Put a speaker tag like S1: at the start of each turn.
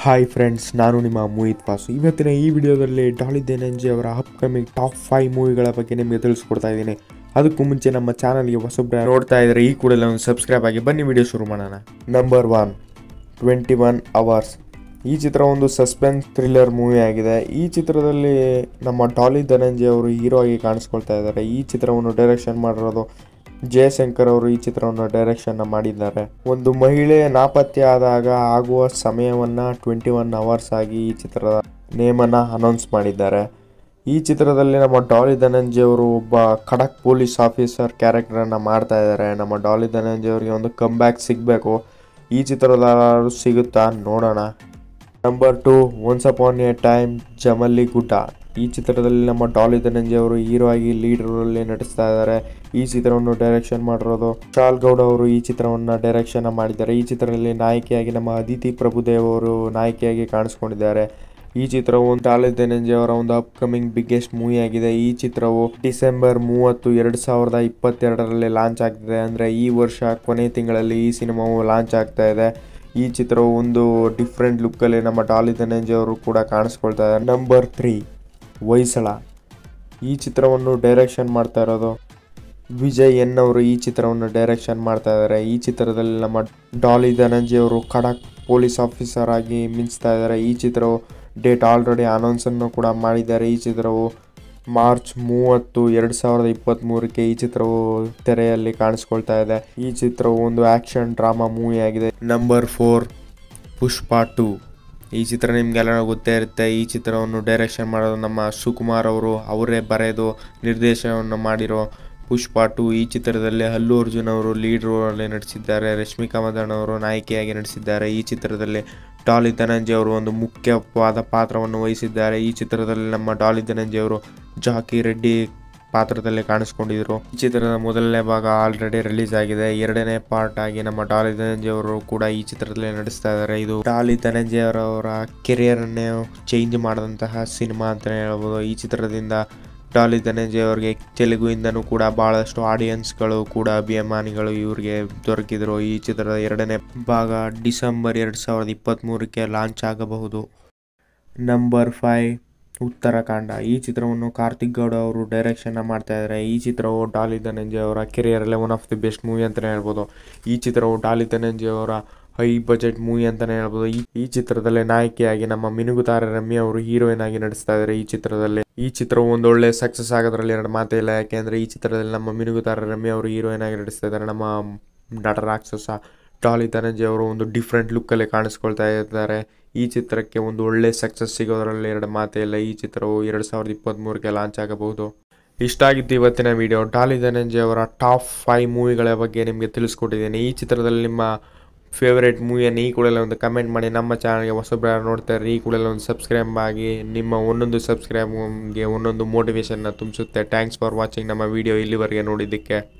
S1: hi friends ನಾನು ನಿಮ್ಮ ಮೋಹಿತ್ ವಾಸು ಇವತ್ತಿನ ಈ ವಿಡಿಯೋದಲ್ಲಿ ಡಾಲಿ ಧನಂಜಯ ಅವರ ಅಪ್ಕಮಿಂಗ್ ಟಾಪ್ ಫೈವ್ ಮೂವಿಗಳ ಬಗ್ಗೆ ನಿಮಗೆ ತಿಳಿಸ್ಕೊಡ್ತಾ ಇದ್ದೀನಿ ಅದಕ್ಕೂ ಮುಂಚೆ ನಮ್ಮ ಚಾನಲ್ಗೆ ಹೊಸಬ್ರ ನೋಡ್ತಾ ಇದ್ರೆ ಈ ಕೂಡಲೇ ಒಂದು ಸಬ್ಸ್ಕ್ರೈಬ್ ಆಗಿ ಬನ್ನಿ ವಿಡಿಯೋ ಶುರು ಮಾಡೋಣ number one twenty one hours ಈ ಚಿತ್ರ ಒಂದು ಸಸ್ಪೆನ್ಸ್ ಥ್ರಿಲ್ಲರ್ ಮೂವಿ ಆಗಿದೆ ಈ ಚಿತ್ರದಲ್ಲಿ ನಮ್ಮ ಡಾಲಿ ಧನಂಜಯ ಅವರು ಹೀರೋ ಆಗಿ ಕಾಣಿಸ್ಕೊಳ್ತಾ ಇದ್ದಾರೆ ಈ ಚಿತ್ರವನ್ನು ಡೈರೆಕ್ಷನ್ ಮಾಡಿರೋದು ಜಯಶಂಕರ್ ಅವರು ಈ ಚಿತ್ರವನ್ನು ಡೈರೆಕ್ಷನ್ ಮಾಡಿದ್ದಾರೆ ಒಂದು ಮಹಿಳೆ ನಾಪತ್ತೆ ಆದಾಗ ಆಗುವ ಸಮಯವನ್ನ ಟ್ವೆಂಟಿ ಒನ್ ಅವರ್ಸ್ ಆಗಿ ಈ ಚಿತ್ರದ ನೇಮನ್ನ ಅನೌನ್ಸ್ ಮಾಡಿದ್ದಾರೆ ಈ ಚಿತ್ರದಲ್ಲಿ ನಮ್ಮ ಡಾಲಿ ಧನಂಜಯ ಅವರು ಒಬ್ಬ ಖಡಕ್ ಪೊಲೀಸ್ ಆಫೀಸರ್ ಕ್ಯಾರೆಕ್ಟರ್ ಅನ್ನ ಮಾಡ್ತಾ ಇದ್ದಾರೆ ನಮ್ಮ ಡಾಲಿ ಧನಂಜಯ ಅವರಿಗೆ ಒಂದು ಕಮ್ ಬ್ಯಾಕ್ ಸಿಗಬೇಕು ಈ ಚಿತ್ರದ ಸಿಗುತ್ತಾ ನೋಡೋಣ number two once upon a time Jamaligudda ಈ ಚಿತ್ರದಲ್ಲಿ ನಮ್ಮ ಡಾಲಿ ಧನಂಜಯ ಅವರು ಹೀರೋ ಆಗಿ ಲೀಡ್ ರೋಲ್ ನಟಿಸ್ತಾ ಇದ್ದಾರೆ ಈ ಚಿತ್ರವನ್ನು ಡೈರೆಕ್ಷನ್ ಮಾಡಿರೋದು ಶಾಲ್ ಗೌಡ ಅವರು ಈ ಚಿತ್ರವನ್ನು ಡೈರೆಕ್ಷನ್ ಮಾಡಿದ್ದಾರೆ ಈ ಚಿತ್ರದಲ್ಲಿ ನಾಯಕಿಯಾಗಿ ನಮ್ಮ ಅದಿತಿ ಪ್ರಭುದೇವ್ ಅವರು ನಾಯಕಿಯಾಗಿ ಕಾಣಿಸ್ಕೊಂಡಿದ್ದಾರೆ ಈ ಚಿತ್ರವು ಡಾಲಿ ಧನಂಜಯ ಅವರ ಒಂದು ಅಪ್ಕಮಿಂಗ್ ಬಿಗ್ಗೆಸ್ಟ್ ಮೂವಿ ಆಗಿದೆ ಈ ಚಿತ್ರವು ಡಿಸೆಂಬರ್ ಮೂವತ್ತು ಎರಡು ಸಾವಿರದ ಇಪ್ಪತ್ತೆರಡರಲ್ಲಿ ಲಾಂಚ್ ಆಗ್ತಿದೆ ಅಂದರೆ ಈ ವರ್ಷ ಕೊನೆ ತಿಂಗಳಲ್ಲಿ ಈ ಸಿನಿಮಾವು ಲಾಂಚ್ ಆಗ್ತಾ ಇದೆ ಈ ಚಿತ್ರವು ಒಂದು ಡಿಫ್ರೆಂಟ್ ಲುಕ್ಕಲ್ಲಿ ನಮ್ಮ ಡಾಲಿ ಧನಂಜಯ ಅವರು ಕೂಡ ಕಾಣಿಸ್ಕೊಳ್ತಾ ಇದ್ದಾರೆ ನಂಬರ್ ತ್ರೀ ಹೊಯ್ಸಳ ಈ ಚಿತ್ರವನ್ನು ಡೈರೆಕ್ಷನ್ ಮಾಡ್ತಾ ಇರೋದು ವಿಜಯ್ ಎನ್ ಅವರು ಈ ಚಿತ್ರವನ್ನು ಡೈರೆಕ್ಷನ್ ಮಾಡ್ತಾ ಇದ್ದಾರೆ ಈ ಚಿತ್ರದಲ್ಲಿ ನಮ್ಮ ಡಾಲಿ ಧನಂಜಯ ಅವರು ಖಡಕ್ ಪೊಲೀಸ್ ಆಫೀಸರ್ ಆಗಿ ಮಿಂಚ್ತಾ ಇದ್ದಾರೆ ಈ ಚಿತ್ರವು ಡೇಟ್ ಆಲ್ರೆಡಿ ಅನೌನ್ಸನ್ನು ಕೂಡ ಮಾಡಿದ್ದಾರೆ ಈ ಚಿತ್ರವು ಮಾರ್ಚ್ ಮೂವತ್ತು ಎರಡು ಸಾವಿರದ ಇಪ್ಪತ್ತ್ಮೂರಕ್ಕೆ ಈ ಚಿತ್ರವು ತೆರೆಯಲ್ಲಿ ಕಾಣಿಸ್ಕೊಳ್ತಾ ಇದೆ ಈ ಚಿತ್ರವು ಒಂದು ಆಕ್ಷನ್ ಡ್ರಾಮಾ ಮೂವಿ ಆಗಿದೆ ನಂಬರ್ ಫೋರ್ ಪುಷ್ಪ ಟು ಈ ಚಿತ್ರ ನಿಮಗೆಲ್ಲ ಗೊತ್ತೇ ಇರುತ್ತೆ ಈ ಚಿತ್ರವನ್ನು ಡೈರೆಕ್ಷನ್ ಮಾಡೋದು ನಮ್ಮ ಸುಕುಮಾರ್ ಅವರು ಅವರೇ ಬರೆದು ನಿರ್ದೇಶನವನ್ನು ಮಾಡಿರೋ ಪುಷ್ಪ ಟು ಈ ಚಿತ್ರದಲ್ಲಿ ಅಲ್ಲು ಅರ್ಜುನ್ ಅವರು ಲೀಡ್ ರೋಲಲ್ಲಿ ನಟಿಸಿದ್ದಾರೆ ರಶ್ಮಿಕಾ ಮದನ್ ಅವರು ನಾಯಕಿಯಾಗಿ ನಟಿಸಿದ್ದಾರೆ ಈ ಚಿತ್ರದಲ್ಲಿ ಡಾಲಿ ಧನಂಜಯ ಅವರು ಒಂದು ಮುಖ್ಯವಾದ ಪಾತ್ರವನ್ನು ವಹಿಸಿದ್ದಾರೆ ಈ ಚಿತ್ರದಲ್ಲಿ ನಮ್ಮ ಡಾಲಿ ಧನಂಜಯ ಅವರು ಜಾಕಿ ರೆಡ್ಡಿ ಪಾತ್ರದಲ್ಲಿ ಕಾಣಿಸ್ಕೊಂಡಿದ್ರು ಈ ಚಿತ್ರದ ಮೊದಲನೇ ಭಾಗ ಆಲ್ರೆಡಿ ರಿಲೀಸ್ ಆಗಿದೆ ಎರಡನೇ ಪಾರ್ಟ್ ಆಗಿ ನಮ್ಮ ಡಾಲಿ ಧನಂಜಯ ಅವರು ಕೂಡ ಈ ಚಿತ್ರದಲ್ಲಿ ನಟಿಸ್ತಾ ಇದ್ದಾರೆ ಇದು ಡಾಲಿ ಧನಂಜಯ ಅವರ ಕೆರಿಯರ್ ಅನ್ನೇ ಚೇಂಜ್ ಮಾಡಿದಂತಹ ಸಿನಿಮಾ ಅಂತಾನೆ ಹೇಳ್ಬೋದು ಈ ಚಿತ್ರದಿಂದ ಡಾಲಿ ಧನಂಜಯ ಅವರಿಗೆ ತೆಲುಗುಯಿಂದನೂ ಕೂಡ ಬಹಳಷ್ಟು ಆಡಿಯನ್ಸ್ಗಳು ಕೂಡ ಅಭಿಮಾನಿಗಳು ಇವರಿಗೆ ದೊರಕಿದ್ರು ಈ ಚಿತ್ರದ ಎರಡನೇ ಭಾಗ ಡಿಸೆಂಬರ್ ಎರಡು ಸಾವಿರದ ಇಪ್ಪತ್ತ್ಮೂರಕ್ಕೆ ಲಾಂಚ್ ಆಗಬಹುದು ನಂಬರ್ ಫೈವ್ ಉತ್ತರಾಖಂಡ ಈ ಚಿತ್ರವನ್ನು ಕಾರ್ತಿಕ್ ಗೌಡ ಅವರು ಡೈರೆಕ್ಷನ್ ಮಾಡ್ತಾ ಇದ್ದಾರೆ ಈ ಚಿತ್ರವು ಡಾಲಿ ಧನಂಜಯ ಅವರ ಕೆರಿಯರಲ್ಲೇ one of the best movie ಅಂತಲೇ ಹೇಳ್ಬೋದು ಈ ಚಿತ್ರವು ಡಾಲಿ ಧನಂಜಯ ಅವರ ಹೈ ಬಜೆಟ್ ಮೂವಿ ಅಂತಲೇ ಹೇಳ್ಬೋದು ಈ ಈ ಚಿತ್ರದಲ್ಲಿ ನಾಯಕಿಯಾಗಿ ನಮ್ಮ ಮಿನುಗುತಾರೆ ರಮ್ಯ ಅವರು ಹೀರೋಯಿನ್ ಆಗಿ ನಟಿಸ್ತಾ ಇದ್ದಾರೆ ಈ ಚಿತ್ರದಲ್ಲಿ ಈ ಚಿತ್ರವು ಒಂದು ಒಳ್ಳೆ ಸಕ್ಸಸ್ ಆಗೋದ್ರಲ್ಲಿ ಎರಡು ಮಾತೇ ಇಲ್ಲ ಯಾಕೆಂದ್ರೆ ಈ ಚಿತ್ರದಲ್ಲಿ ನಮ್ಮ ಮಿನುಗುತಾರೆ ರಮ್ಯ ಅವರು ಹೀರೋಯಿನ್ ಆಗಿ ನಟಿಸ್ತಾ ಇದ್ದಾರೆ ನಮ್ಮ ನಟ ರಾಕ್ಷಸ ಡಾಲಿ ಧನಂಜಯ ಅವರು ಒಂದು ಡಿಫ್ರೆಂಟ್ ಲುಕ್ಕಲ್ಲಿ ಕಾಣಿಸ್ಕೊಳ್ತಾ ಇದ್ದಾರೆ ಈ ಚಿತ್ರಕ್ಕೆ ಒಂದು ಒಳ್ಳೆ ಸಕ್ಸಸ್ ಸಿಗೋದ್ರಲ್ಲಿ ಎರಡು ಮಾತೇ ಇಲ್ಲ ಈ ಚಿತ್ರವು ಎರಡು ಸಾವಿರದ ಇಪ್ಪತ್ತ್ಮೂರಕ್ಕೆ ಲಾಂಚ್ ಆಗಬಹುದು ಇಷ್ಟ ಆಗಿತ್ತು ಇವತ್ತಿನ ವಿಡಿಯೋ ಡಾಲಿ ಧನಂಜಯ ಅವರ ಟಾಪ್ ಫೈವ್ ಮೂವಿಗಳ ಬಗ್ಗೆ ನಿಮಗೆ ತಿಳಿಸ್ಕೊಟ್ಟಿದ್ದೀನಿ ಈ ಚಿತ್ರದಲ್ಲಿ ನಿಮ್ಮ ಫೇವರೇಟ್ ಮೂವಿಯನ್ನು ಈ ಕೂಡಲೇ ಒಂದು ಕಮೆಂಟ್ ಮಾಡಿ ನಮ್ಮ ಚಾನಲ್ಗೆ ಹೊಸಬ್ರು ಯಾರು ನೋಡ್ತಾರೆ ಈ ಕೂಡಲೇ ಒಂದು ಸಬ್ಸ್ಕ್ರೈಬ್ ಆಗಿ ನಿಮ್ಮ ಒಂದೊಂದು ಸಬ್ಸ್ಕ್ರೈಬ್ಗೆ ಒಂದೊಂದು ಮೋಟಿವೇಶನ್ನ ತುಂಬಿಸುತ್ತೆ ಥ್ಯಾಂಕ್ಸ್ ಫಾರ್ ವಾಚಿಂಗ್ ನಮ್ಮ ವಿಡಿಯೋ ಇಲ್ಲಿವರೆಗೆ ನೋಡಿದ್ದಕ್ಕೆ